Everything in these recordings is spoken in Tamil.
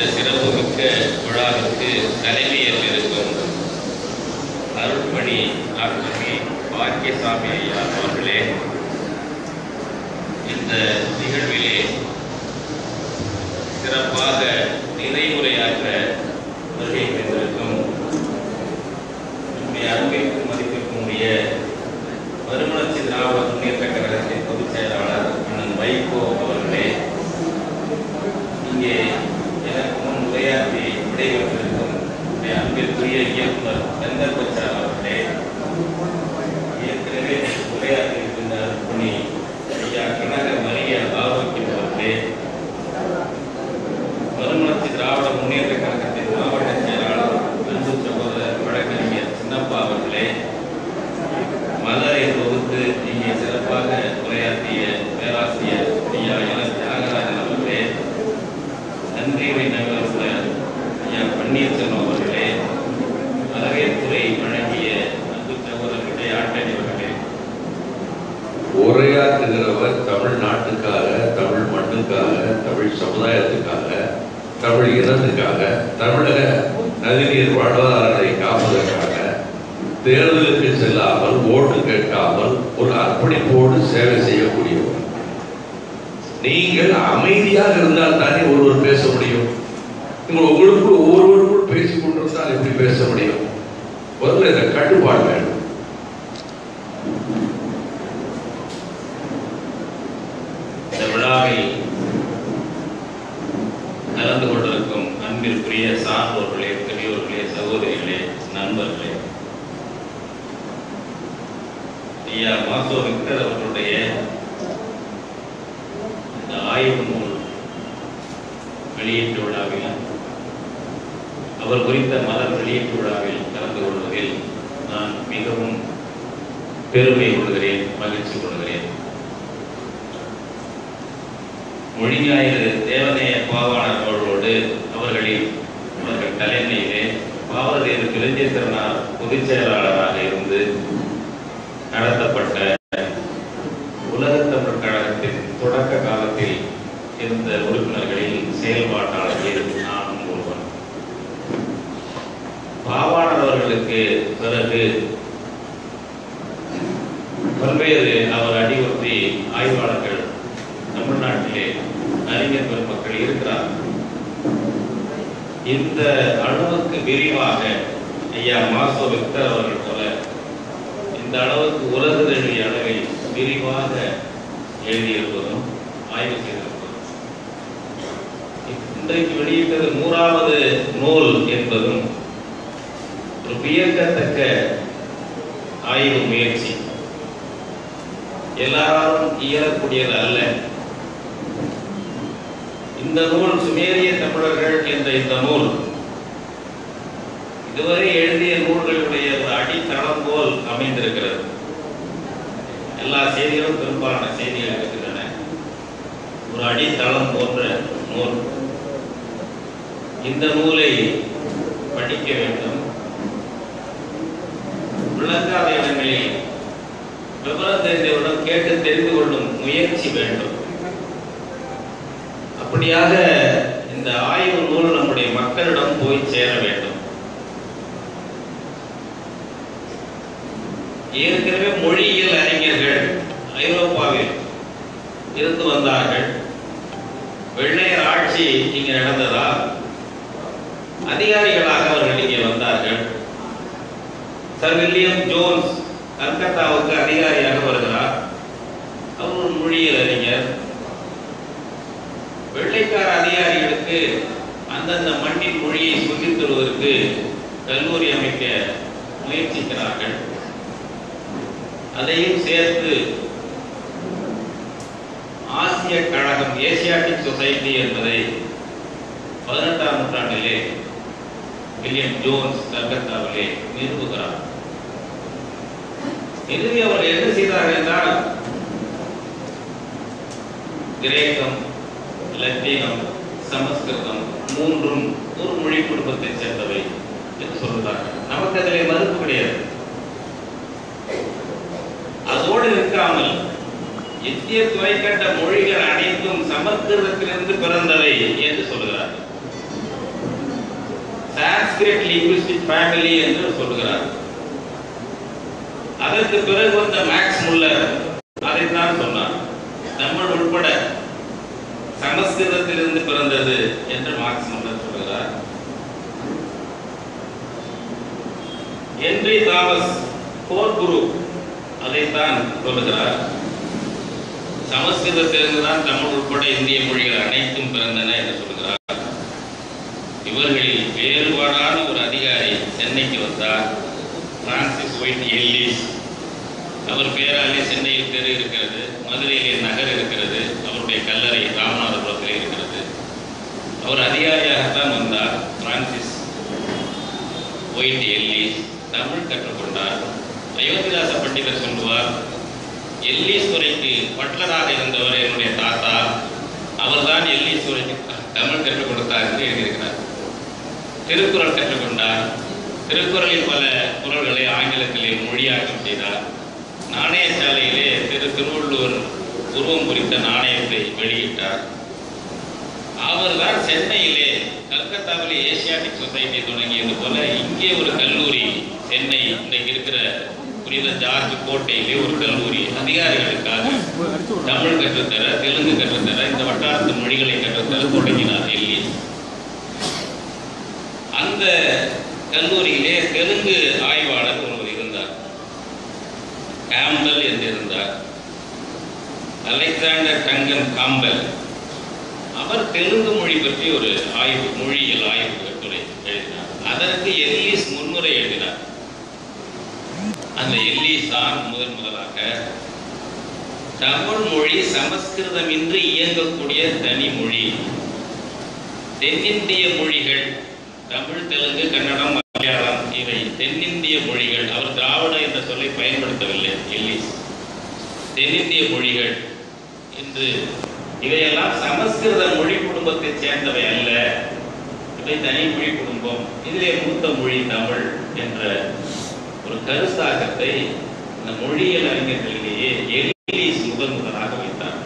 சிறப்புமிக்க விழாவிற்கு தலைமையேற்றிருக்கும் அருள்மணி அருள்மணி பாக்கியசாமி ஐயா அவர்களே இந்த நிகழ்விலே சிறப்பாக நிறைவுரையாற்ற வருகை தந்திருக்கும் நம்முடைய அன்பிற்கும் மதிப்பிற்கும் உரிய மறுமலர்ச்சி திராவிட முன்னேற்ற கழகத்தின் பொதுச் செயலாளர் அண்ணன் வைகோ அவர்களே இங்கே எனக்கு முன் உரையாற்றி விடைபெற்றிருக்கும் என்னுடைய அன்பிற்குரிய இயக்குனர் சந்தர் பச்சார் அவர்களே ஏற்கனவே உரையாற்றி இருக்கின்ற அருள்மணி ஐயா கனக மரிய ஆரோக்கியம் அவர்களே மறுமலர்ச்சி திராவிட முன்னேற்ற கழகத்தின் மாவட்ட செயலாளர் அன்பு சகோதரர் வழக்கறிஞர் சின்னப்பா அவர்களே மலரை தொகுத்து இங்கே சிறப்பாக உரையாற்றிய பேராசிரியர் ஐயா என தியாகராஜன் அவர்களே நன்றி நகர ஐயா பன்னீர்செல்வம் அவர்களே வரவேற்புரை வழங்கிய அன்பு சகோதரர்களே ஆண்டனி அவர்களே உரையாற்றுகிறவர் தமிழ் நாட்டுக்காக தமிழ் மண்ணுக்காக தமிழ் சமுதாயத்துக்காக தமிழ் இனத்துக்காக தமிழக நதிநீர் வாழ்வாதாரத்தை காப்பதற்காக தேர்தலுக்கு செல்லாமல் ஓட்டு கேட்காமல் ஒரு அர்ப்பணிப்போடு சேவை செய்யக்கூடியவர் நீங்கள் அமைதியாக இருந்தால் தானே ஒருவர் பேச முடியும் நீங்கள் உங்களுக்குள் ஒவ்வொருவருக்குள் பேசிக் கொண்டிருந்தால் எப்படி பேச முடியும் முதல்ல இந்த கட்டுப்பாடு வேண்டும் இந்த விழாவில் கலந்து கொண்டிருக்கும் அன்பிற்குரிய சான்றோர்களே பெரியோர்களே சகோதரிகளே நண்பர்களே ஐயா மாசோ விக்டர் அவர்களுடைய இந்த ஆய்வு நூல் வெளியீட்டு விழாவில் அவர் குறித்த மலர் வெளியீட்டு விழாவில் கலந்து கொள்வதில் நான் மிகவும் பெருமை கொள்கிறேன் மகிழ்ச்சி கொள்கிறேன் மொழிஞாயிறு தேவநேய பாவாணர் அவர்களோடு அவர்களின் அவர்கள் தலைமையிலே பாவதேவர் கிருஞ்சேந்திரனார் பொதுச் செயலாளராக இருந்து நடத்தப்பட்ட உலகத் தமிழ் கழகத்தின் தொடக்க காலத்தில் இருந்த உறுப்பினர்களில் செயல்பாட்டாளர்கள் நானும் ஒருவன் பாவாணர் அவர்களுக்கு பிறகு பல்வேறு அவர் அடிவருத்தி ஆய்வாளர்கள் தமிழ்நாட்டிலே அறிஞர் பெருமக்கள் இருக்கிறார் இந்த அளவுக்கு விரிவாக ஐயா மாசோ விக்டர் அவர்கள் போல இந்த அளவுக்கு உலக தழுவிய அளவில் விரிவாக எழுதியிருப்பதும் ஆய்வு செய்திருப்பதும் இன்றைக்கு வெளியிட்டது நூறாவது நூல் என்பதும் ஒரு வியக்கத்தக்க ஆய்வு முயற்சி எல்லாரும் இயலக்கூடியது அல்ல இந்த நூல் சுமேரிய தமிழர்கள் என்ற இந்த நூல் இதுவரை எழுதிய நூல்களுடைய ஒரு அடித்தளம் போல் அமைந்திருக்கிறது எல்லா செய்திகளும் பெரும்பாலான செய்திகள் இருக்கின்றன ஒரு அடித்தளம் போன்ற நூல் இந்த நூலை படிக்க வேண்டும் விளங்காத இடங்களில் விவரம் தெரிந்தவரிடம் கேட்டு தெரிந்து கொள்ளும் முயற்சி வேண்டும் அப்படியாக இந்த ஆய்வு நூல் நம்முடைய மக்களிடம் போய் சேர வேண்டும் ஏற்கனவே மொழியியல் அறிஞர்கள் ஐரோப்பாவில் இருந்து வந்தார்கள் வெள்ளையர் ஆட்சி இங்க நடந்ததா அதிகாரிகளாக அவர்கள் இங்கே வந்தார்கள் சர் வில்லியம் ஜோன்ஸ் கல்கத்தாவுக்கு அதிகாரியாக வருகிறார் அவர் ஒரு மொழியியல் அறிஞர் வெள்ளைக்கார அதிகாரிகளுக்கு அந்தந்த மண்ணின் மொழியை சொல்லித் தருவதற்கு கல்லூரி அமைக்க முயற்சிக்கிறார்கள் அதையும் சேர்த்து ஆசிய கழகம் ஏசியாட்டிக் சொசைட்டி என்பதை பதினெட்டாம் நூற்றாண்டிலே வில்லியம் ஜோன்ஸ் கல்கத்தாவிலே நிறுவுகிறார் நிறுவி அவர் என்ன செய்தார் என்றால் கிரேக்கம் லத்தீனம் சமஸ்கிருதம் மூன்றும் ஒரு மொழி குடும்பத்தை சேர்ந்தவை என்று சொல்கிறார்கள் நமக்கு அதிலே மறுப்பு கிடையாது அதோடு இருக்காமல் இந்திய துறை கண்ட மொழிகள் அனைத்தும் சமஸ்கிருதத்திலிருந்து பிறந்தவை என்று சொல்கிறார்கள் சான்ஸ்கிரிட் லிங்குவிஸ்டிக் ஃபேமிலி என்று சொல்லுகிறார் அதற்கு பிறகு வந்த மேக்ஸ் முல்லர் அதைத்தான் சொன்னார் தமிழ் உட்பட சமஸ்கிருதத்திலிருந்து பிறந்தது என்று மார்க்ஸ் முல்லர் சொல்கிறார் ஹென்றி தாமஸ் போர் குரு அதைத்தான் சொல்லுகிறார் சமஸ்கிருதத்திலிருந்து தான் தமிழ் உட்பட இந்திய மொழிகள் அனைத்தும் பிறந்தன என்று சொல்கிறார் இவர்களில் வேறுபாடான ஒரு அதிகாரி சென்னைக்கு வந்தார் பிரான்சிஸ் ஒயிட் எல்லிஸ் அவர் பேராலே சென்னையில் தெரு இருக்கிறது மதுரையிலே நகர் இருக்கிறது அவருடைய கல்லறை ராமநாதபுரத்திலே இருக்கிறது அவர் அதிகாரியாகத்தான் வந்தார் பிரான்சிஸ் ஒயிட் எல்லிஸ் தமிழ் கற்றுக்கொண்டார் அயோத்திதாச பண்டிதர் சொல்லுவார் எல்லீஸ்வரைக்கு பட்லராக இருந்தவர் என்னுடைய தாத்தா அவர்தான் எல்லீஸ்வரைக்கு தமிழ் கற்றுக் கொடுத்தார் என்று எழுதியிருக்கிறார் திருக்குறள் கற்றுக்கொண்டார் திருக்குறளில் பல குறள்களை ஆங்கிலத்திலே மொழியாக்கம் செய்தார் நாணயசாலையிலே திரு திருவள்ளுவர் உருவம் குறித்த நாணயத்தை வெளியிட்டார் அவர்தான் சென்னையிலே கல்கத்தாவிலே ஏசியாட்டிக் சொசைட்டி தொடங்கியது போல இங்கே ஒரு கல்லூரி சென்னை இன்றைக்கு இருக்கிற புனித ஜார்ஜ் கோட்டையிலே ஒரு கல்லூரி அதிகாரிகளுக்காக தமிழ் கற்றுத்தர தெலுங்கு கற்றுத்தர இந்த வட்டாரத்து மொழிகளை கற்றுத்தர தொடங்கினார் எல்லிஸ் அந்த கல்லூரியிலே தெலுங்கு ஆய்வாளர் ஒருவர் இருந்தார் கேம்பல் என்று இருந்தார் அலெக்சாண்டர் டங்கன் காம்பல் அவர் தெலுங்கு மொழி பற்றி ஒரு ஆய்வு மொழியியல் ஆய்வு கட்டுரை எழுதினார் அதற்கு எல்லீஸ் முன்னுரை எழுதினார் அந்த எல்லீஸ் தான் முதன் முதலாக தமிழ் மொழி சமஸ்கிருதமின்றி இயங்கக்கூடிய தனி மொழி தென்னிந்திய மொழிகள் தமிழ் தெலுங்கு கன்னடம் மலையாளம் இவை தென்னிந்திய மொழிகள் அவர் திராவிட என்ற சொல்லை பயன்படுத்தவில்லை எல்லீஸ் தென்னிந்திய மொழிகள் என்று இவையெல்லாம் சமஸ்கிருத மொழி குடும்பத்தைச் சேர்ந்தவை அல்ல இவை தனி மொழி குடும்பம் இதிலே மூத்த மொழி தமிழ் என்ற ஒரு கருத்தாக்கத்தை இந்த மொழியியல் அறிஞர்களிலேயே எல்லீஸ் முதன் முதலாக வைத்தார்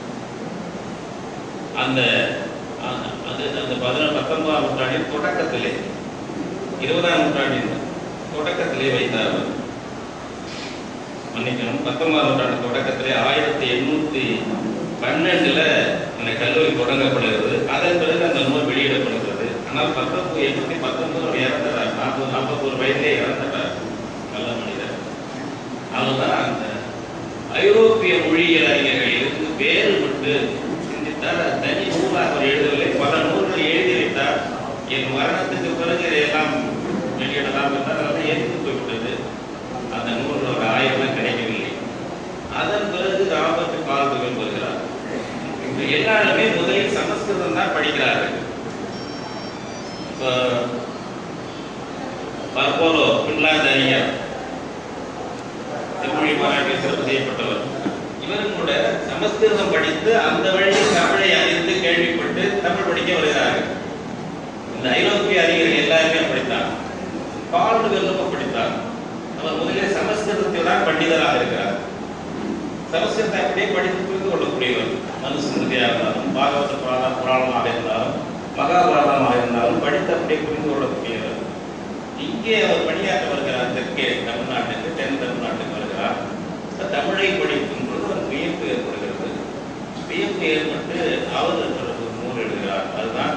அந்த அந்த- அது அந்த பதினொன்று பத்தொன்பதாம் நூற்றாண்டின் தொடக்கத்திலே இருபதாம் நூற்றாண்டின் தொடக்கத்திலே வைத்தார் அவர் மன்னிக்கணும் பத்தொன்பதாம் நூற்றாண்டு தொடக்கத்திலே ஆயிரத்தி எண்ணூத்தி பன்னெண்டுல அந்த கல்லூரி தொடங்கப்படுகிறது அதன் பிறகு அந்த நூல் வெளியிடப்படுகிறது ஆனால் பத்தொன்பது எண்ணூத்தி பத்தொன்பது அவர் இறந்துறார் நாற்பது நாற்பத்தோரு வயதிலே இறந்துட்டார் நல்ல மனிதர் அவர்தான் அந்த ஐரோப்பிய மொழியியல் அறிஞர்களிலிருந்து வேறுபட்டு சிந்தித்தார் அது தனி நூலாக அவர் எழுதவில்லை பல நூல்களை எழுதி வைத்தார் என் மரணத்துக்கு பிறகு இதையெல்லாம் வெளியிடலாம் என்றால் அதெல்லாம் எரிந்து போய்விட்டது அந்த நூல் ஒரு ஆயிரம் கிடைக்கவில்லை அதன் பிறகு ராபர்ட் கால்டுவெல் வருகிறார் இப்ப எல்லாருமே முதலில் சமஸ்கிருதம் தான் படிக்கிறார்கள் இப்போ பர்போலோ பின்லாந்து அறிஞர் செம்மொழி மாநாட்டில் சிறப்பு செய்யப்பட்டவர் இவரும் கூட சமஸ்கிருதம் படித்து அந்த வழியில் தமிழை அறிந்து கேள்விப்பட்டு தமிழ் படிக்க வருகிறார்கள் இந்த ஐரோப்பிய அறிஞர்கள் எல்லாருமே படித்தார் கால்டு வெல்லும் படித்தார் அவர் முதலில் சமஸ்கிருதத்தில் தான் பண்டிதராக இருக்கிறார் சமஸ்கிருதத்தை அப்படியே படித்து புரிந்து கொள்ளக்கூடியவர் மனுஸ்மிருதியாக இருந்தாலும் பாகவத புராண புராணமாக இருந்தாலும் மகாபாரதமாக இருந்தாலும் படித்து அப்படியே புரிந்து கொள்ளக்கூடியவர் இங்கே அவர் பணியாற்ற வருகிறார் தெற்கே தமிழ்நாட்டுக்கு தென் தமிழ்நாட்டுக்கு வருகிறார் இப்ப தமிழை படிக்கும் பொழுது ஒரு வியப்பு ஏற்படுகிறது வியப்பு ஏற்பட்டு அவர் ஒரு நூல் எழுதுகிறார் அதுதான்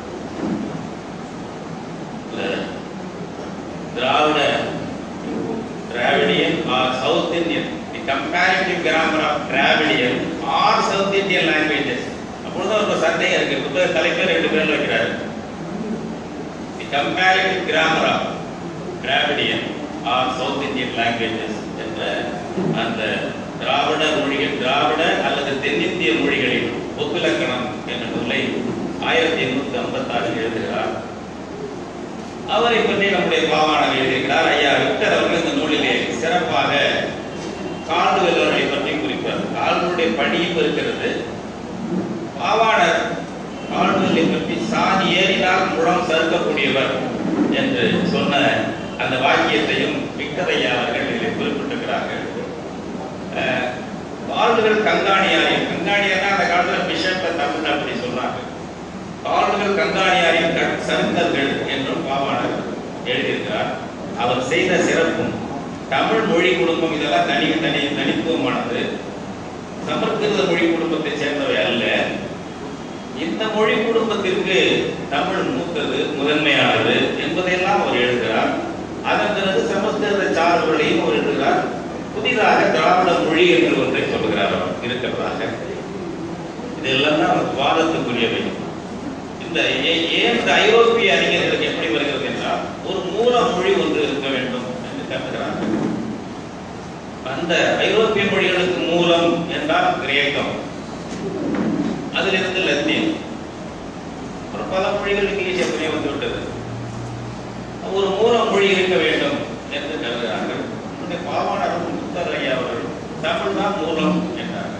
இந்த Dravida Dravidian or South Indian the comparative grammar of Dravidian or South Indian languages அப்பொழுது ஒரு சந்தேகம் இருக்கு புத்தக தலைப்பே ரெண்டு பேர் வைக்கிறாரு the comparative grammar of Dravidian or South Indian languages என்ற அந்த திராவிட மொழிகள் திராவிட அல்லது தென்னிந்திய மொழிகளின் ஒப்பிலக்கணம் என்ற நூலை ஆயிரத்தி எண்ணூத்தி ஐம்பத்தி ஆறில் எழுதுகிறார் அவரை பற்றி நம்முடைய பாவாணர் எழுதியிருக்கிறார் ஐயா விக்டர் அவர்கள் இந்த நூலிலே சிறப்பாக கால்டுவெல் அவர்களை பற்றி குறிப்பார் கால்டுடைய பணியும் இருக்கிறது பாவாணர் கால்டுவெல்லை பற்றி சாதி ஏறினால் முழம் சறுக்கக்கூடியவர் என்று சொன்ன அந்த வாக்கியத்தையும் விக்டர் ஐயா அவர்கள் இதில் குறிப்பிட்டிருக்கிறார்கள் அஹ், கால்டுகள் கங்காணியாரியம் கங்காணியார்னா அந்த காலத்துல பிஷப்பை தமிழ் அப்படி சொல்றாங்க கால்டுகள் கங்காணியாரின் கண் சருக்கர்கள் என்றும் பாவாணர் எழுதியிருக்கிறார் அவர் செய்த சிறப்பும் தமிழ் மொழி குடும்பம் இதெல்லாம் தனி தனி தனித்துவமானது சமஸ்கிருத மொழி குடும்பத்தை சேர்ந்தவை அல்ல இந்த மொழி குடும்பத்திற்கு தமிழ் மூத்தது முதன்மையானது என்பதையெல்லாம் அவர் எழுதுகிறார் அதன் பிறகு சமஸ்கிருத சார்புகளையும் அவர் எழுதுகிறார் புதிதாக திராவிட மொழி என்று ஒன்றை சொல்லுகிறார் அவர் இருக்கிறதாக இதெல்லாம் தான் வாதத்துக்குரியவை இந்த ஏ- ஏன் இந்த ஐரோப்பிய அறிஞர்களுக்கு எப்படி வருகிறது என்றால் ஒரு மூல மொழி ஒன்று இருக்க வேண்டும் என்று கருதுகிறார்கள் அந்த ஐரோப்பிய மொழிகளுக்கு மூலம் என்றால் கிரேக்கம் அதிலிருந்து லத்தீன் அப்புறம் பல மொழிகள் இங்கிலீஷ் எப்படியே வந்து விட்டது ஒரு மூல மொழி இருக்க வேண்டும் என்று கருதுகிறார்கள் உடனே பாவாணர் முத்தர் ஐயா அவர்கள் தமிழ் தான் மூலம் என்றார்கள்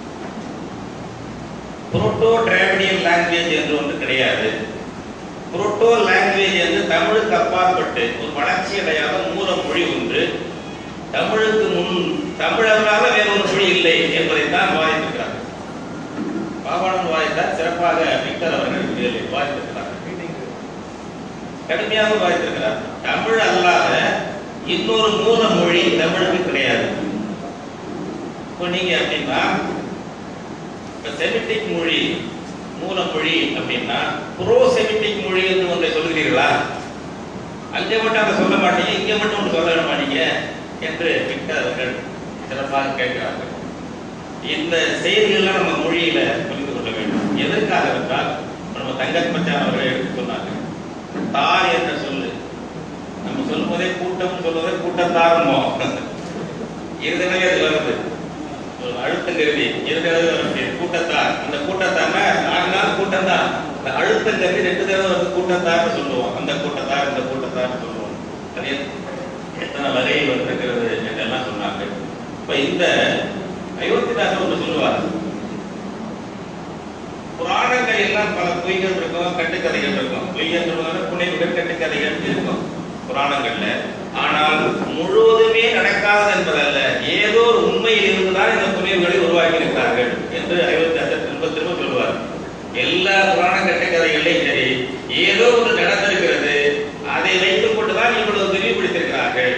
புரோட்டோ டிராவிடியன் லாங்குவேஜ் என்று ஒன்று கிடையாது புரோட்டோ லாங்குவேஜ் என்று தமிழுக்கு அப்பாற்பட்டு ஒரு வளர்ச்சி அடையாத மூல மொழி ஒன்று தமிழுக்கு முன் தமிழர்களாக வேறு ஒரு மொழி இல்லை என்பதைத்தான் வாதித்திருக்கிறார்கள் பாவாணன் வாதித்தார் சிறப்பாக விக்டர் அவர்கள் இதில் வாதித்திருக்கிறார் கடுமையாக வாதித்திருக்கிறார் தமிழ் அல்லாத இன்னொரு மூல மொழி தமிழுக்கு கிடையாது இப்போ நீங்க அப்படின்னா இப்ப செமிட்டிக் மொழி மூல மொழி அப்படின்னா புரோ செமிட்டிக் மொழி என்று ஒன்றை சொல்கிறீர்களா அங்கே மட்டும் அதை சொல்ல மாட்டீங்க இங்கே மட்டும் ஒன்று சொல்ல மாட்டீங்க என்று விக்டர் அவர்கள் சிறப்பாக கேட்கிறார்கள் இந்த செய்திகள்லாம் நம்ம மொழியில புரிந்து கொள்ள வேண்டும் எதற்காக என்றால் நம்ம தங்கத் மச்சான் அவர்கள் எடுத்து சொன்னாங்க தார் என்ற சொல்லு நம்ம சொல்லும் போதே கூட்டம் சொல்வதை கூட்டத்தாருமோ இருந்தவே அது வருது ஒரு அழுத்தம் கருவி இருக்கிறது வருது கூட்டத்தார் அந்த கூட்டத்தார்னா நாலு நாள் கூட்டம் தான் அந்த அழுத்தம் கருவி ரெண்டு தடவை வந்து கூட்டத்தார்னு சொல்லுவோம் அந்த கூட்டத்தார் இந்த கூட்டத்தார்னு சொல்லுவோம் அது எத்- எத்தனை வகையில் வந்திருக்கிறது என்றெல்லாம் சொன்னாங்க இப்ப இந்த அயோத்திதாசர் ஒன்று சொல்லுவார் புராணங்கள் எல்லாம் பல பொய்கள் இருக்கும் கட்டுக்கதைகள் இருக்கும் பொய்கள் சொல்லுவாங்க புனைவுகள் கட்டுக்கதைகள் இருக்கும் புராணங்கள்ல ஆனால் முழுவதுமே நடக்காது என்பதல்ல ஏதோ ஒரு உண்மையில் இருந்துதான் இந்த புனைவுகளை உருவாக்கி இருக்கிறார்கள் என்று அயோத்தியாசர் திரும்ப திரும்ப சொல்லுவார் எல்லா புராண கட்டுக்கதைகளையும் சரி ஏதோ ஒன்று நடந்திருக்கிறது அதை வைத்துக் கொண்டுதான் இவ்வளவு விரிவுபடுத்திருக்கிறார்கள்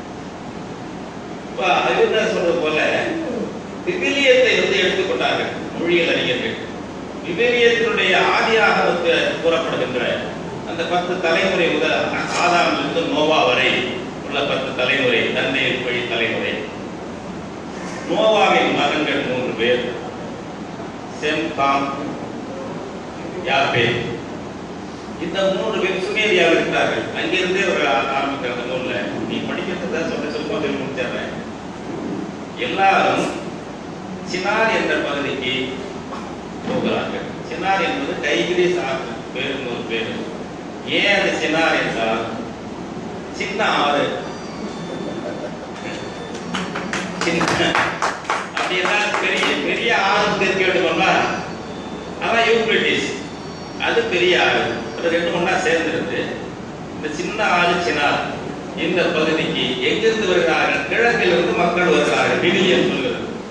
இப்ப அயோத்தியாசர் சொல்றது போல விவிலியத்தை வந்து எடுத்துக்கொண்டார்கள் மொழியியல் அறிஞர்கள் விவிலியத்தினுடைய ஆதியாக வந்து கூறப்படுகின்ற அந்த பத்து தலைமுறை முதல் ஆதாமிலிருந்து நோவா வரை உள்ள பத்து தலைமுறை தந்தையின் வழி தலைமுறை நோவாவின் மகன்கள் மூன்று பேர் செம் காம் யாப்பே இந்த மூன்று பேர் சுமேரியாவில் இருக்கிறார்கள் அங்கிருந்தே ஒரு ஆரம்பிக்கிற அந்த நூல்ல நீ படிக்கிறது தான் சொல்ல சொல்லும்போது முடிச்சிடுறேன் எல்லாரும் சினார் என்ற பகுதிக்கு போகிறார்கள் சினார் என்பது டைகிரிஸ் ஆற்று பேரும் ஒரு பேர் ஏன் அது சினார் என்றால் சின்ன ஆறு சின்ன அப்படின்னா பெரிய பெரிய ஆறு தெரிஞ்சு வேண்டுமோனா அதான் யூக்ளிட்டிஸ் அது பெரிய ஆறு அது ரெண்டு ஒண்ணா சேர்ந்துருது இந்த சின்ன ஆறு சினார் இந்த பகுதிக்கு எங்கிருந்து வருகிறார்கள் கிழக்கிலிருந்து மக்கள் வருகிறார்கள் விவிலியம் சொல்கிறது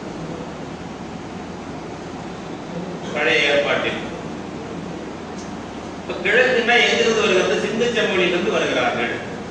பழைய ஏற்பாட்டில் இப்ப கிழக்குன்னா எங்கிருந்து வருகிறது சிந்து செம்மொழியிலிருந்து வருகிறார்கள்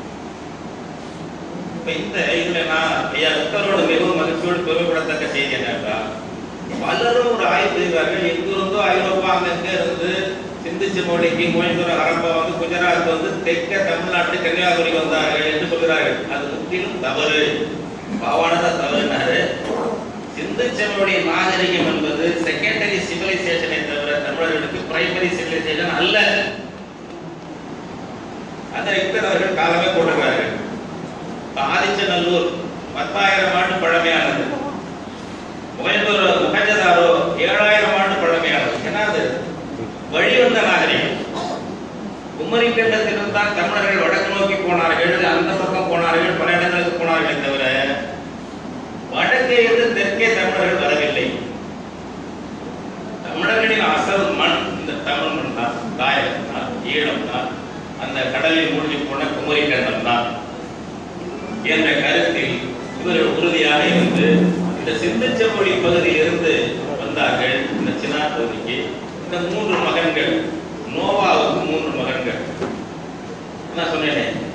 இப்ப இந்த இதுல நான் ஐயா புத்தரோட மிகவும் மகிழ்ச்சியோடு பெருமைப்படத்தக்க செய்தி என்னன்னா பலரும் ஒரு ஆய்வு செய்வார்கள் எங்கிருந்தோ ஐரோப்பா அங்கங்க இருந்து சிந்து செம்மொழிக்கு மொழிபுரம் ஹரப்பா வந்து குஜராத் வந்து தெற்க தமிழ்நாட்டு கன்னியாகுமரி வந்தார்கள் என்று சொல்கிறார்கள் அது முற்றிலும் தவறு பாவானதா தவறுனாரு சிந்து செம்மொழி நாகரிகம் என்பது செகண்டரி சிவிலைசேஷனை தவிர தமிழர்களுக்கு பிரைமரி சிவிலைசேஷன் அல்ல அந்த விக்டர் அவர்கள் காலமே போட்டிருக்கார்கள் இப்ப ஆதிச்சநல்லூர் பத்தாயிரம் ஆண்டு பழமையானது முகஞ்சதாரோ முகஞ்சதாரோ ஏழாயிரம் ஆண்டு பழமையானது ஏன்னா அது வழிவந்த நாகரிகம் குமரி கண்டத்திலிருந்து தான் தமிழர்கள் வடக்கு நோக்கி போனார்கள் அந்த பக்கம் போனார்கள் பல இடங்களுக்கு போனார்களே தவிர வடக்கே இருந்து தெற்கே தமிழர்கள் வரவில்லை தமிழர்களின் அசல் மண் இந்த தமிழ் மண் தான் தாயகம் தான் ஈழம் தான் அந்த கடலில் மூழ்கி போன குமரி கண்டம் தான் என்ற கருத்தில் இவர்கள் உறுதியாக இருந்து இந்த சிந்துச்செம்மொழி பகுதியில் இருந்து வந்தார்கள் இந்த சினார் பகுதிக்கு இந்த மூன்று மகன்கள் நோவாவுக்கு மூன்று மகன்கள் நான் சொன்னேனே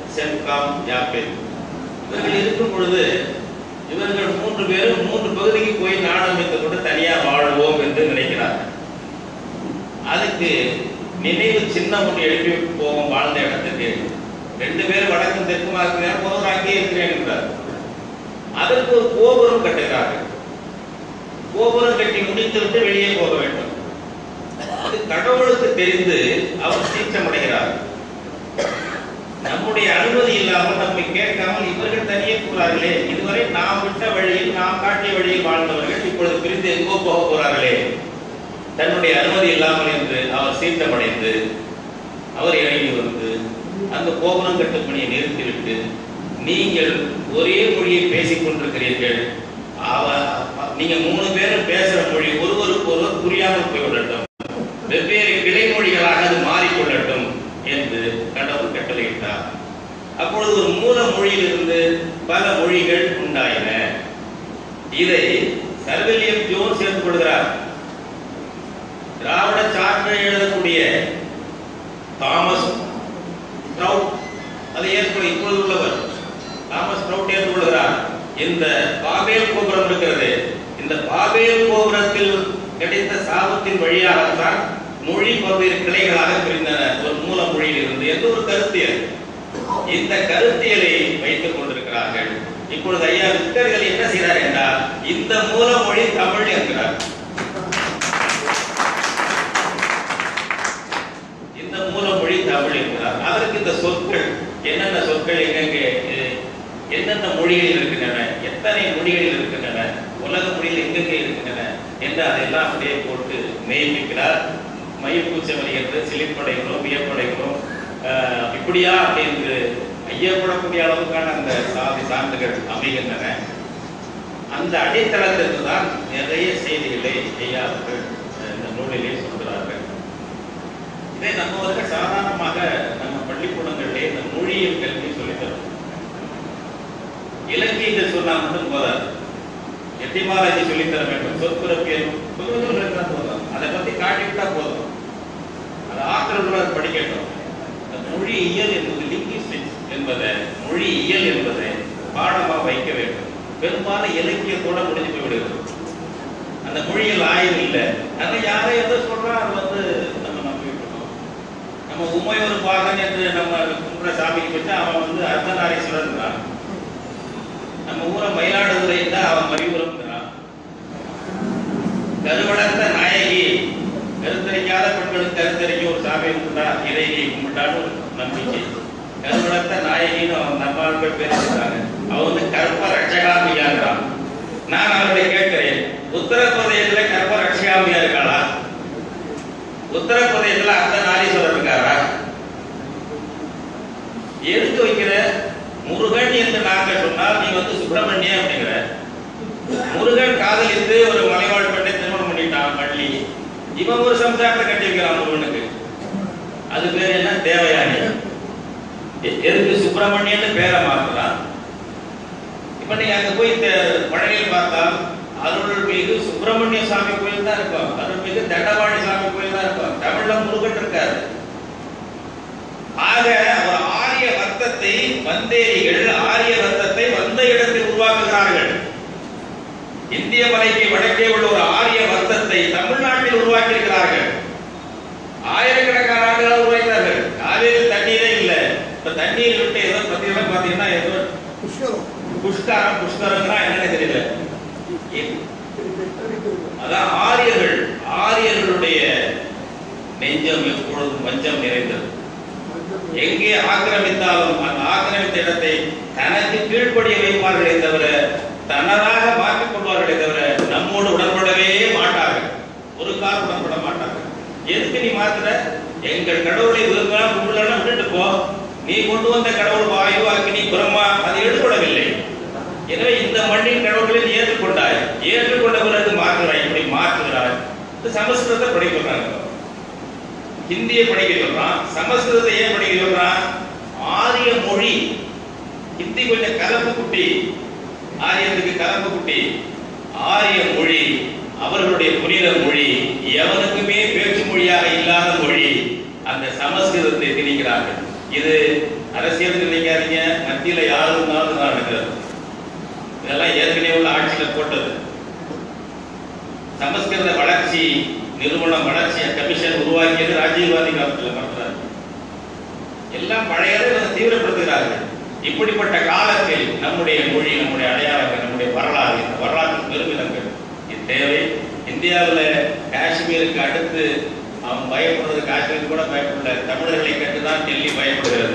காம் யாப்பேன் இவர்கள் இருக்கும் பொழுது இவர்கள் மூன்று பேரும் மூன்று பகுதிக்கு போய் நாடு அமைத்துக் கொண்டு தனியா வாழ்வோம் என்று நினைக்கிறார்கள் அதுக்கு நினைவு சின்னம் ஒன்று எழுப்பி போவோம் வாழ்ந்த இடத்துக்கு ரெண்டு பேரும் வடக்கும் தெற்குமா இருக்கிறார் ஒருவர் அங்கே இருக்கிறேன் என்றார் அதற்கு ஒரு கோபுரம் கட்டுகிறார்கள் கோபுரம் கட்டி முடித்துவிட்டு வெளியே போக வேண்டும் அது கடவுளுக்கு தெரிந்து அவர் சீற்றமடைகிறார் நம்முடைய அனுமதி இல்லாமல் நம்மை கேட்காமல் இவர்கள் தனியே போறார்களே இதுவரை நாம் விட்ட வழியில் நாம் காட்டிய வழியில் வாழ்ந்தவர்கள் இப்பொழுது பிரிந்து எங்கோ போக போறார்களே தன்னுடைய அனுமதி இல்லாமல் என்று அவர் சீற்றமடைந்து அவர் இறங்கி வந்து அந்த கோபுரம் கட்டும் பணியை நிறுத்திவிட்டு நீங்கள் ஒரே மொழியை பேசிக் கொண்டிருக்கிறீர்கள் அவ நீங்க மூணு பேரும் பேசுற மொழி ஒருவருக்கு ஒருவர் புரியாமல் போய்விடட்டும் வெவ்வேறு கிளைமொழிகளாக அது மாறிக்கொள்ளட்டும் என்று கடவுள் கட்டளையிட்டார் அப்பொழுது ஒரு மூல மொழியிலிருந்து பல மொழிகள் உண்டாயின இதை சர்வெல்லியம் ஜோன் சேர்த்து கொள்கிறார் திராவிட சான்று எழுதக்கூடிய தாமஸ் ட்ரவுட் அதை ஏற்றுக்கொள்ள இப்பொழுது உள்ளவர் தாமஸ் ட்ரவுட் ஏற்றுக்கொள்கிறார் இந்த பாபேல் கோபுரம் இருக்கிறது இந்த பாபேல் கோபுரத்தில் கிடைத்த சாபத்தின் வழியாகத்தான் மொழி பல்வேறு கிளைகளாக பிரிந்தன ஒரு மூல மொழியில் இருந்து என்று ஒரு கருத்தியல் இந்த கருத்தியலை வைத்துக் கொண்டிருக்கிறார்கள் இப்பொழுது ஐயா விக்டர்கள் என்ன செய்கிறார் என்றால் இந்த மூல மொழி தமிழ் என்கிறார் இந்த மூல மொழி தமிழ் என்கிறார் அதற்கு இந்த சொற்கள் என்னென்ன சொற்கள் எங்கெங்கே எ- என்னென்ன மொழிகளில் இருக்கின்றன எத்தனை மொழிகளில் இருக்கின்றன உலக மொழியில் எங்கெங்கே இருக்கின்றன என்று அதையெல்லாம் அப்படியே போட்டு மெய்ப்பிக்கிறார் மயிர்பூச்சம் வருகிறது சிலிப்படைகிறோம் வியப்படைகிறோம் ஆஹ், இப்படியா என்று ஐயப்படக்கூடிய அளவுக்கான அந்த சாதி சான்றுகள் அமைகின்றன அந்த அடித்தளத்திற்கு தான் நிறைய செய்திகளை ஐயா அவர்கள் அஹ், இந்த நூலிலே சொல்கிறார்கள் இதை நம்மவர்கள் சாதாரணமாக நம்ம பள்ளிக்கூடங்களிலே இந்த மொழியியல் கல்வி சொல்லித் தரும் இலக்கியங்கள் சொன்னா மட்டும் போதாது எட்டிமாலஜி சொல்லித் தர வேண்டும் சொற்பிறப்பியல் கொஞ்சம் கொஞ்சம் இருந்தா போதும் அதை பத்தி காட்டிவிட்டா போதும் அது ஆற்றலுடன் படிக்கட்டும் இந்த மொழியியல் என்பது லிங்குவிஸ்டிக்ஸ் என்பதை மொழியியல் என்பதை பாடமா வைக்க வேண்டும் பெரும்பாலும் இலக்கியத்தோட முடிஞ்சு போய்விடுகிறது அந்த மொழியில் ஆய்வு இல்லை அதனால யாரை எதை சொல்றா அது வந்து நம்ம நம்பிட்டு இருக்கோம் நம்ம உமையொரு பாகன் என்று நம்ம கும்பிட சாமிக்கு வச்சா அவன் வந்து அர்த்தநாரீஸ்வரன் நம்ம ஊரை மயிலாடுதுறை இருந்தா அவன் மறிபுறம்ங்கிறான் கருவளர்த்த நாயகி கருத்தரிக்காத பெண்களுக்கு கருத்தரிக்க ஒரு சாமி கும்பிட்டா இறையை கும்பிட்டான்னு ஒரு நம்பிக்கை கருவளர்த்த நாயகின்னு அவன் நம்மாட்கள் பேர் சொல்றாங்க அவன் வந்து கற்ப ரட்சகாமியாங்கிறான் நான் அவர்களை கேட்கிறேன் உத்தரப்பிரதேசத்துல கற்ப ரட்சகாமியா இருக்காளா உத்தரப்பிரதேசத்துல அந்த நாரீஸ்வரர் இருக்காரா எடுத்து வைக்கிற முருகன் என்று நாங்க சொன்னால் நீ வந்து சுப்பிரமணிய அப்படிங்கிற முருகன் காதலித்து ஒரு மலைவாழ் பெண்ணை திருமணம் பண்ணிட்டான் பள்ளி இவன் ஒரு சம்சாரத்தை கட்டி வைக்கிறான் முருகனுக்கு அது பேர் என்ன தேவயானி எ- எதுக்கு சுப்பிரமணியன்னு பேரை மாத்தலாம் இப்ப நீங்க அங்க போய் இந்த பழனியில் பார்த்தால் அருள்மிகு சுப்பிரமணிய சாமி கோயில் தான் இருக்கும் அருள்மிகு தண்டவாணி சாமி கோயில் தான் இருக்கும் தமிழ்ல முருகன் இருக்காரு ஆக ஒரு ஆரிய வர்த்தத்தை வந்தேரிகள் ஆரிய வர்த்தத்தை வந்த இடத்தில் உருவாக்குகிறார்கள் இந்திய மலைக்கு வடக்கே உள்ள ஒரு ஆரிய வர்த்தத்தை தமிழ்நாட்டில் உருவாக்கியிருக்கிறார்கள் ஆயிரக்கணக்கான ஆண்டுகள் உருவாக்கிறார்கள் காவேரி தண்ணீரே இல்ல இப்ப தண்ணீர் விட்டு ஏதோ பத்தியெல்லாம் பாத்தீங்கன்னா ஏதோ புஷ்கரம் புஷ்கரம்னா என்னன்னு தெரியல இ- அதான் ஆரியர்கள் ஆரியர்களுடைய நெஞ்சம் எப்பொழுதும் வஞ்சம் நிறைந்தது எங்கே ஆக்கிரமித்தாலும் அந்த ஆக்கிரமித்த இடத்தை தனக்கு கீழ்ப்படிய வைப்பார்களே தவிர தனதாக மாற்றிக் கொள்வார்களே தவிர நம்மோடு உடன்படவே மாட்டார்கள் ஒரு கால் உடன்பட மாட்டார்கள் எதுக்கு நீ மாத்துற எங்கள் கடவுளை விரும்பலாம் கும்பிடலாம் விட்டுட்டு போ நீ கொண்டு வந்த கடவுள் வாயு அக்னி பிரம்மா அது எடுபடவில்லை எனவே இந்த மண்ணின் கடவுள்களை நீ ஏற்றுக்கொண்டாய் ஏற்றுக்கொண்ட பிறகு மாற்றுகிறாய் இப்படி மாற்றுகிறாய் இது சமஸ்கிருதத்தை படிக்கிறாங்க ஹிந்தியை படிக்க சொல்றான் சமஸ்கிருதத்தை ஏன் படிக்க சொல்றான் ஆரிய மொழி ஹிந்தி கொஞ்சம் கலப்பு குட்டி ஆரியத்துக்கு கலப்பு குட்டி ஆரிய மொழி அவர்களுடைய புனித மொழி எவனுக்குமே பேச்சு மொழியாக இல்லாத மொழி அந்த சமஸ்கிருதத்தை திணிக்கிறார்கள் இது அரசியல் நினைக்காதீங்க மத்தியில யாரு இருந்தாலும் தான் நடக்கிறது இதெல்லாம் ஏற்கனவே உள்ள ஆட்சியில போட்டது சமஸ்கிருத வளர்ச்சி நிறுவனம் வளர்ச்சி கமிஷன் உருவாக்கியது ராஜீவ்காந்தி காலத்தில் மறந்துறாரு எல்லாம் பழையதை இவங்க தீவிரப்படுத்துகிறார்கள் இப்படிப்பட்ட காலத்தில் நம்முடைய மொழி நம்முடைய அடையாளங்கள் நம்முடைய வரலாறு இந்த வரலாற்று பெருமிதங்கள் இது தேவை இந்தியாவில் காஷ்மீருக்கு அடுத்து அவன் பயப்படுறது காஷ்மீர் கூட பயப்படல தமிழர்களை கண்டு தான் டெல்லி பயப்படுகிறது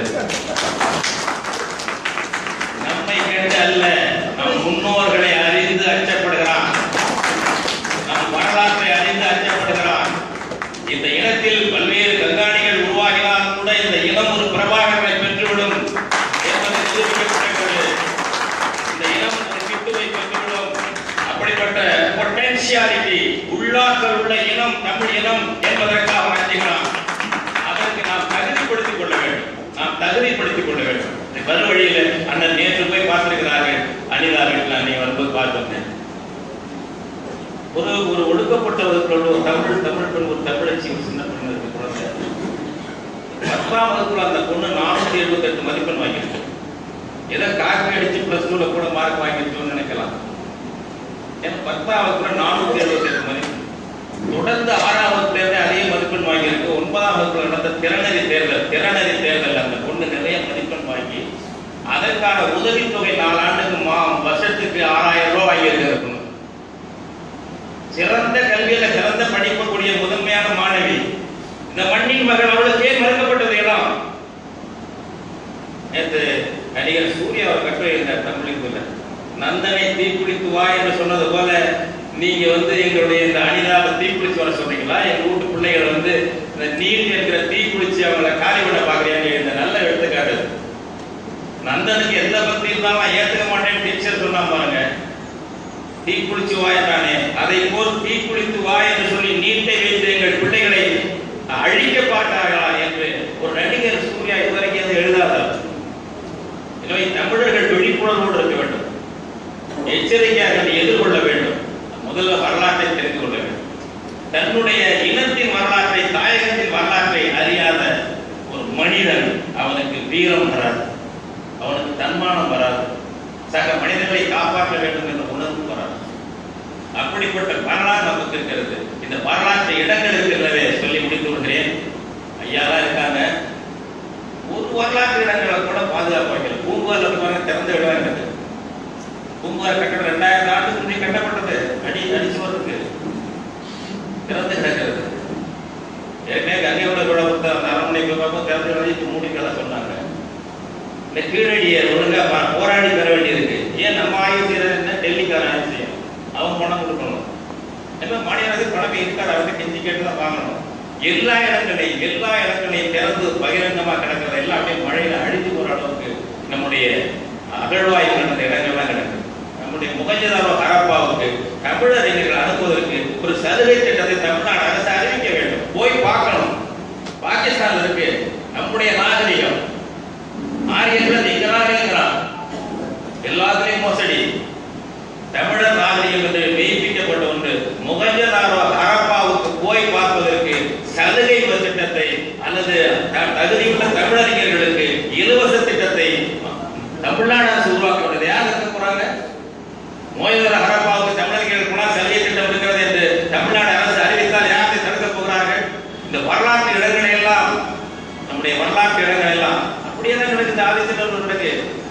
நம்மை கண்டு அல்ல நம் முன்னோர்களை அறிந்து அச்சப்படுகிறான் நம் வரலாற்றை அறிந்து அச்சப்படுகிறான் இந்த இனத்தில் பல்வேறு கண்காணிகள் உருவாகினாலும் கூட இந்த இனம் ஒரு பிரபாகரனை பெற்றுவிடும் என்பது நிரூபிக்கப்பட்டிருக்கிறது இந்த இனம் ஒரு கிட்டுவை பெற்றுவிடும் அப்படிப்பட்ட பொட்டன்சியாலிட்டி உள்ளாற்றல் உள்ள இனம் தமிழ் இனம் என்பதற்காக அஞ்சுகிறான் அதற்கு நாம் தகுதிப்படுத்திக் கொள்ள வேண்டும் நாம் தகுதிப்படுத்திக் கொள்ள வேண்டும் இந்த மறுவழியில அண்ணன் நேற்று போய் பார்த்திருக்கிறார்கள் அனிதா வீட்டில் அன்னை வரும்போது பார்த்திருந்தேன் ஒரு ஒரு ஒடுக்கப்பட்டவர்களோட ஒரு தமிழ் தமிழ் பெண் ஒரு தமிழச்சி ஒரு சின்ன பெண் இருக்கு குழந்தை பத்தாம் வகுப்புல அந்த பொண்ணு நானூத்தி எழுபத்தி எட்டு மதிப்பெண் வாங்கியிருக்கு ஏதோ காப்பி அடிச்சு பிளஸ் டூல கூட மார்க் வாங்கிருச்சோம்னு நினைக்கலாம் ஏன்னா பத்தாம் வகுப்புல நானூத்தி எழுபத்தி எட்டு மதிப்பெண் தொடர்ந்து ஆறாம் வகுப்புல இருந்து அதே மதிப்பெண் வாங்கியிருக்கு ஒன்பதாம் வகுப்புல நடந்த திறனறி தேர்தல் திறனறி தேர்தல் அந்த பொண்ணு நிறைய மதிப்பெண் வாங்கி அதற்கான உதவித்தொகை நாலாண்டுக்கு மா வருஷத்துக்கு ஆறாயிரம் ரூபாய் வாங்கியிருக்கு அந்த பொண்ணு சிறந்த கல்வியில சிறந்த படிக்கக்கூடிய முதன்மையான மாணவி இந்த மண்ணின் மகள் அவளுக்கு ஏன் மறுக்கப்பட்டது இடம் நேற்று நடிகர் சூர்யா அவர் கட்டுரை இருந்தார் தமிழுக்குள்ள நந்தனை தீக்குளித்து வா என்று சொன்னது போல நீங்க வந்து எங்களுடைய இந்த அனிதாவை தீக்குளிச்சு வர சொன்னீங்களா எங்க வீட்டு பிள்ளைகளை வந்து இந்த நீர் இருக்கிற தீக்குளிச்சு அவங்கள காலி பண்ண பாக்குறீங்க இந்த நல்ல எடுத்துக்காட்டு நந்தனுக்கு எந்த பக்தி இருந்தாலும் நான் ஏத்துக்க மாட்டேன்னு டீச்சர் சொன்னா பாருங்க தீக்குளிச்சு வா என்றானே அதை போல் தீக்குளித்து வா என்று சொல்லி நீட்டை வைத்து எங்கள் பிள்ளைகளை அழிக்க பார்த்தார்களா என்று ஒரு நடிகர் சூர்யா இதுவரைக்கும் அதை எழுதாதார் எனவே தமிழர்கள் விழிப்புணர்வோடு இருக்க வேண்டும் எச்சரிக்கையாக அதை எதிர்கொள்ள வேண்டும் முதல்ல வரலாற்றை தெரிந்து கொள்ள வேண்டும் தன்னுடைய இனத்தின் வரலாற்றை தாயகத்தின் வரலாற்றை அறியாத ஒரு மனிதன் அவனுக்கு வீரம் வராது அவனுக்கு தன்மானம் வராது சக மனிதர்களை காப்பாற்ற வேண்டும் என்ற உணர்வு வராது அப்படிப்பட்ட வரலாறு நமக்கு இருக்கிறது இந்த வரலாற்று இடங்கள் இருக்கிறதே சொல்லி முடித்து விடுகிறேன் ஐயாலாம் இருக்காங்க ஒரு வரலாற்று இடங்களை கூட பாதுகாப்பு வைக்கல பூம்புகார்ல பாருங்க திறந்த இடம் இருக்குது பூம்புகார் கட்டடம் ரெண்டாயிரம் ஆண்டுக்கு முன்னே கட்டப்பட்டது அடி அடிச்சு வருது திறந்து கிடக்கிறது ஏற்கனவே கங்கையோட விட கொடுத்த அந்த அரண்மனைக்கு பார்ப்போம் திறந்து எழுதி மூடிக்கலாம் சொன்னாங்க இந்த கீழடியை ஒழுங்கா பா- போராடி பெற வேண்டியிருக்கு ஏன் நம்ம ஆய்வு செய்யறது என்ன டெல்லிக்காரன் ஆய்வு செய்யும் அவன் பணம் கொடுக்கணும் என்ன மாநிலத்துக்கு பணமே இருக்காது அவர்கிட்ட கெஞ்சி கேட்டு தான் வாங்கணும் எல்லா இடங்களையும் எல்லா இடங்களையும் திறந்து பகிரங்கமா கிடக்கிறது எல்லாம் அப்படியே மழையில அழிஞ்சு போற அளவுக்கு நம்முடைய அகழ்வாய்வு நடந்த இடங்கள்லாம் கிடக்குது நம்முடைய முகஞ்சதாரோ ஹரப்பாவுக்கு தமிழறிஞர்கள் அனுப்புவதற்கு ஒரு சலுகை திட்டத்தை தமிழ்நாடு அரசு அறிவிக்க வேண்டும் போய் பார்க்கணும் பாகிஸ்தான்ல இருக்கு நம்முடைய நாகரிகம் ஆரியர்கள் எங்க நாகரிகங்கிறான் எல்லாத்துலயும் மோசடி தமிழர் நாகரிகம் என்று மெய்ப்பிக்கப்பட்ட ஒன்று முகஞ்சதாரோ ஹரப்பாவுக்கு போய் பார்ப்பதற்கு சலுகை உள்ள திட்டத்தை அல்லது த- தகுதியுள்ள தமிழறிஞர்களுக்கு இலவச திட்டத்தை தமிழ்நாடு அரசு உருவாக்க வேண்டியது யார் இருக்க போறாங்க மோயதர ஹரப்பாவுக்கு தமிழர்கள் போனால் சலுகை திட்டம் இருக்கிறது என்று தமிழ்நாடு அரசு அறிவித்தால் யாரை தடுக்க போகிறார்கள் இந்த வரலாற்று இடங்களை எல்லாம் நம்முடைய வரலாற்று இடங்கள் எல்லாம் அப்படியே தான் கிடக்கு இந்த ஆதித்திட்டம் கிடக்கு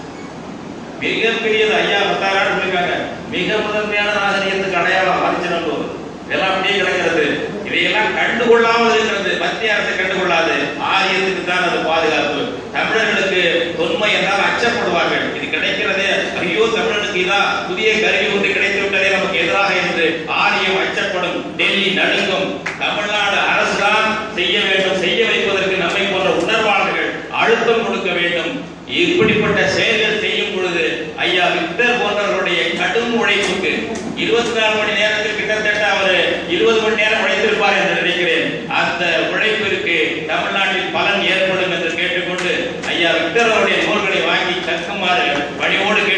மிகப்பெரியது ஐயா பத்தாயிரம் சொல்லியிருக்காங்க மிக முதன்மையான நாகரிகத்துக்கு அடையாளம் ஆதிச்சநல்லூர் இதெல்லாம் அப்படியே கிடக்கிறது இதையெல்லாம் கண்டுகொள்ளாமல் இருக்கிறது மத்திய அரசு கண்டுகொள்ளாது ஆரியத்துக்கு தான் அது பாதுகாப்பு தமிழர்களுக்கு தொன்மை என்றால் அச்சப்படுவார்கள் இது கிடைக்கிறதே ஐயோ தமிழனுக்கு இதா புதிய கருவி ஒன்று கிடைத்து விட்டதே நமக்கு எதிராக என்று ஆரியம் அச்சப்படும் டெல்லி நடுங்கும் தமிழ்நாடு அரசுதான் செய்ய வேண்டும் செய்ய வைப்பதற்கு நம்மை போன்ற உணர்வாளர்கள் அழுத்தம் கொடுக்க வேண்டும் இப்படிப்பட்ட செயல்கள் செய்யும் பொழுது ஐயா விக்டர் போன்றவர்களுடைய கடும் உழைப்புக்கு இருபத்தி நாலு மணி நேரத்தில் கிட்டத்தட்ட அவர் இருபது மணி நேரம் உழைத்திருப்பார் என்று நினைக்கிறேன் அந்த உழைப்பிற்கு தமிழ்நாட்டில் பலன் ஏற்படும் என்று கேட்டுக்கொண்டு ஐயா விக்டர் அவருடைய நூல்களை வாங்கி கற்குமாறு பணியோடு கேட்டு